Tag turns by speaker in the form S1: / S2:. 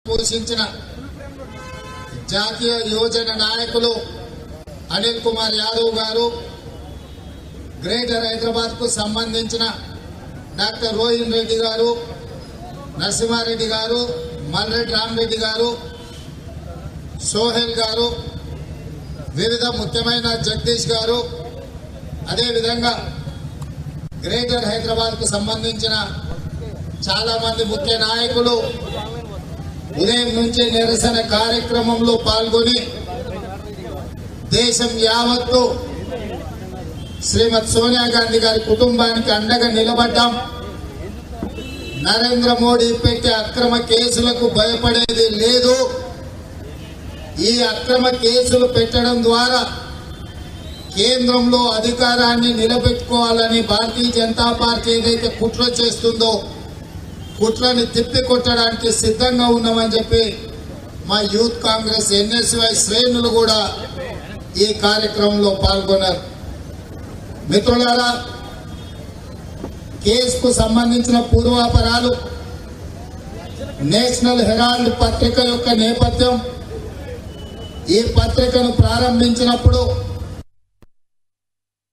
S1: పోషించిన జాతీయ యువజన నాయకులు అనిల్ కుమార్ యాదవ్ గారు గ్రేటర్ హైదరాబాద్ కు సంబంధించిన డాక్టర్ రోహిన్ రెడ్డి గారు నరసింహారెడ్డి గారు మల్రెడ్డి రామరెడ్డి గారు సోహెల్ గారు వివిధ ముఖ్యమైన జగదీష్ గారు అదేవిధంగా గ్రేటర్ హైదరాబాద్ కు సంబంధించిన చాలా మంది ముఖ్య నాయకులు ఉదయం నుంచి నిరసన కార్యక్రమంలో పాల్గొని దేశం యావత్తు శ్రీమతి సోనియా గాంధీ గారి కుటుంబానికి అండగా నిలబడ్డాం నరేంద్ర మోడీ పెట్టే అక్రమ కేసులకు భయపడేది లేదు ఈ అక్రమ కేసులు పెట్టడం ద్వారా కేంద్రంలో అధికారాన్ని నిలబెట్టుకోవాలని భారతీయ జనతా పార్టీ ఏదైతే కుట్ర చేస్తుందో కుట్రని తిప్పి కొట్టడానికి సిద్ధంగా ఉన్నామని చెప్పి మా యూత్ కాంగ్రెస్ ఎన్ఎస్వై శ్రేణులు కూడా ఈ కార్యక్రమంలో పాల్గొన్నారు మిత్రులారా కేసుకు సంబంధించిన పూర్వాపరాలు నేషనల్ హెరాల్డ్ పత్రిక యొక్క నేపథ్యం ఈ పత్రికను ప్రారంభించినప్పుడు